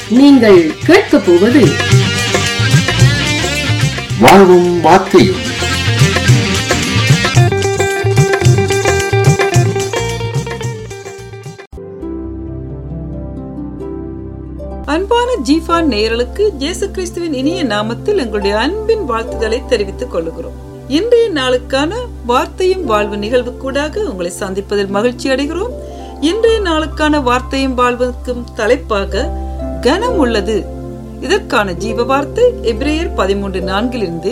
நீங்கள் கேட்கப் போவது வாழ்வும் வார்த்தையும் அன்பான ஜீஃபான் நேயர்களுக்கு இயேசு கிறிஸ்துவின் இனிய நாமத்தில் எங்களுடைய அன்பின் வாழ்த்துதலை தெரிவித்துக் கொள்கிறோம் இன்றைய நாளுக்கான வார்த்தையும் வாழ்வு நிகழ்வு கூடாக உங்களை சந்திப்பதில் மகிழ்ச்சி அடைகிறோம் இன்றைய நாளுக்கான வார்த்தையும் வாழ்வுக்கும் தலைப்பாக கனம் உள்ளது இதற்கான ஜீவ வார்த்தை எபிரேயர் பதிமூன்று நான்கிலிருந்து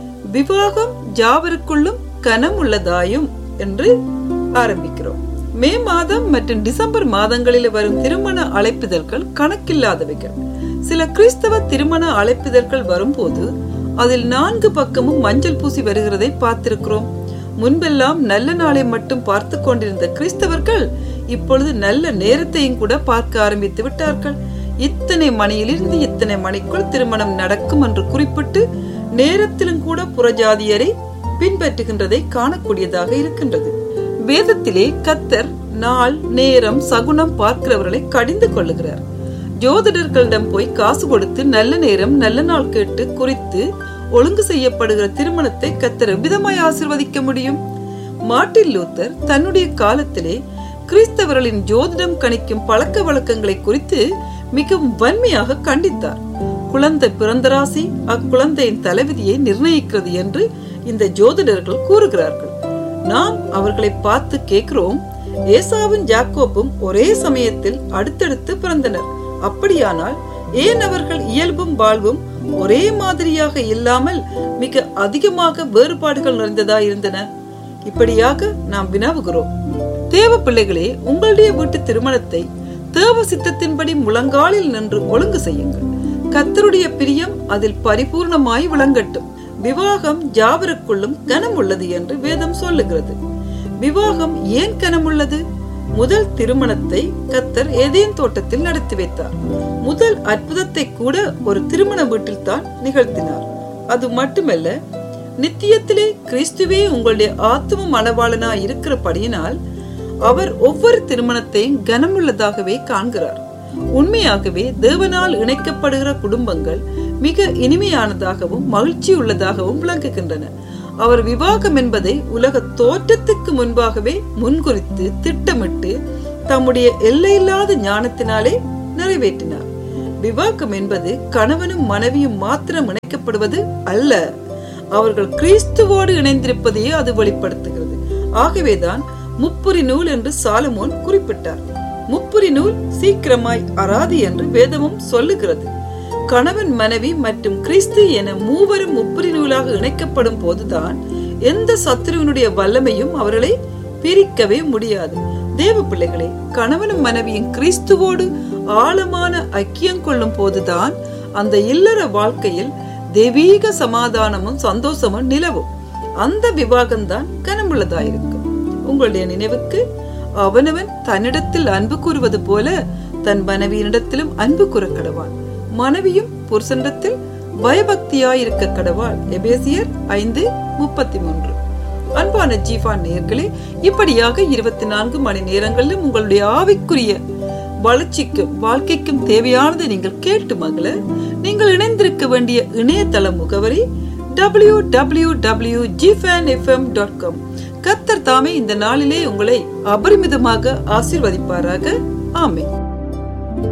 விவாகம் ஜாவருக்குள்ளும் கனம் உள்ளதாயும் என்று ஆரம்பிக்கிறோம் மே மாதம் மற்றும் டிசம்பர் மாதங்களில் வரும் திருமண அழைப்பிதழ்கள் கணக்கில்லாதவைகள் சில கிறிஸ்தவ திருமண அழைப்பிதழ்கள் வரும்போது அதில் நான்கு பக்கமும் மஞ்சள் பூசி வருகிறதை பார்த்திருக்கிறோம் முன்பெல்லாம் நல்ல நாளை மட்டும் பார்த்து கொண்டிருந்த கிறிஸ்தவர்கள் இப்பொழுது நல்ல நேரத்தையும் கூட பார்க்க ஆரம்பித்து விட்டார்கள் இத்தனை மணியிலிருந்து இத்தனை மணிக்குள் திருமணம் நடக்கும் என்று குறிப்பிட்டு நேரத்திலும் கூட புறஜாதியரை பின்பற்றுகின்றதை காணக்கூடியதாக இருக்கின்றது வேதத்திலே கத்தர் நாள் நேரம் சகுனம் பார்க்கிறவர்களை கடிந்து கொள்ளுகிறார் ஜோதிடர்களிடம் போய் காசு கொடுத்து நல்ல நேரம் நல்ல நாள் கேட்டு குறித்து ஒழுங்கு செய்யப்படுகிற திருமணத்தை கத்தர் விதமாய் ஆசிர்வதிக்க முடியும் மார்ட்டின் லூத்தர் தன்னுடைய காலத்திலே கிறிஸ்தவர்களின் ஜோதிடம் கணிக்கும் பழக்க வழக்கங்களை குறித்து மிகவும் வன்மையாக கண்டித்தார் குழந்தை பிறந்த ராசி அக்குழந்தையின் தலைவிதியை நிர்ணயிக்கிறது என்று இந்த ஜோதிடர்கள் கூறுகிறார்கள் நாம் அவர்களை பார்த்து கேட்கிறோம் ஏசாவும் ஜாக்கோப்பும் ஒரே சமயத்தில் அடுத்தடுத்து பிறந்தனர் அப்படியானால் ஏன் அவர்கள் இயல்பும் வாழ்வும் ஒரே மாதிரியாக இல்லாமல் மிக அதிகமாக வேறுபாடுகள் நிறைந்ததா இருந்தன இப்படியாக நாம் வினாவுகிறோம் தேவ பிள்ளைகளே உங்களுடைய வீட்டு திருமணத்தை தேவ சித்தத்தின்படி முழங்காலில் நின்று ஒழுங்கு செய்யுங்கள் கத்தருடைய பிரியம் அதில் பரிபூர்ணமாய் விளங்கட்டும் விவாகம் ஜாவருக்குள்ளும் கனம் உள்ளது என்று வேதம் சொல்லுகிறது விவாகம் ஏன் கனம் உள்ளது முதல் திருமணத்தை கத்தர் ஏதேன் தோட்டத்தில் நடத்தி வைத்தார் முதல் அற்புதத்தை கூட ஒரு திருமண வீட்டில் தான் நிகழ்த்தினார் அது மட்டுமல்ல நித்தியத்திலே கிறிஸ்துவே உங்களுடைய ஆத்தும மனவாளனா இருக்கிறபடியினால் அவர் ஒவ்வொரு திருமணத்தையும் கனமுள்ளதாகவே காண்கிறார் உண்மையாகவே தேவனால் இணைக்கப்படுகிற குடும்பங்கள் மிக இனிமையானதாகவும் மகிழ்ச்சி உள்ளதாகவும் விளங்குகின்றன அவர் விவாகம் என்பதை உலக தோற்றத்துக்கு முன்பாகவே முன்குறித்து திட்டமிட்டு தம்முடைய எல்லையில்லாத ஞானத்தினாலே நிறைவேற்றினார் விவாகம் என்பது கணவனும் மனைவியும் மாத்திரம் இணைக்கப்படுவது அல்ல அவர்கள் கிறிஸ்துவோடு இணைந்திருப்பதையே அது வெளிப்படுத்துகிறது ஆகவேதான் முப்புரி நூல் என்று சாலமோன் குறிப்பிட்டார் முப்புரி நூல் சீக்கிரமாய் அராது என்று வேதமும் சொல்லுகிறது கணவன் மனைவி மற்றும் கிறிஸ்து என மூவரும் முப்புரி நூலாக இணைக்கப்படும் போதுதான் எந்த சத்துருவனுடைய வல்லமையும் அவர்களை பிரிக்கவே முடியாது தேவ பிள்ளைகளே கணவனும் மனைவியும் கிறிஸ்துவோடு ஆழமான ஐக்கியம் கொள்ளும் போதுதான் அந்த இல்லற வாழ்க்கையில் தெய்வீக சமாதானமும் சந்தோஷமும் நிலவும் அந்த விவாகம்தான் கனமுள்ளதாயிருக்கும் உங்களுடைய நினைவுக்கு அவனவன் தன்னிடத்தில் அன்பு கூறுவது போல தன் மனைவியினிடத்திலும் அன்பு கூற கடவான் மனைவியும் புருஷனிடத்தில் பயபக்தியாயிருக்க கடவாள் எபேசியர் ஐந்து முப்பத்தி மூன்று அன்பான ஜீவான் நேர்களே இப்படியாக இருபத்தி நான்கு மணி நேரங்களிலும் உங்களுடைய ஆவிக்குரிய வளர்ச்சிக்கும் வாழ்க்கைக்கும் தேவையானதை நீங்கள் கேட்டு மகள நீங்கள் இணைந்திருக்க வேண்டிய இணையதள முகவரி டபிள்யூ டபிள்யூ டபிள்யூ ஜிஃபேன் எஃப்எம் டாட் காம் கத்தர் தாமே இந்த நாளிலே உங்களை அபரிமிதமாக ஆசிர்வதிப்பாராக ஆமே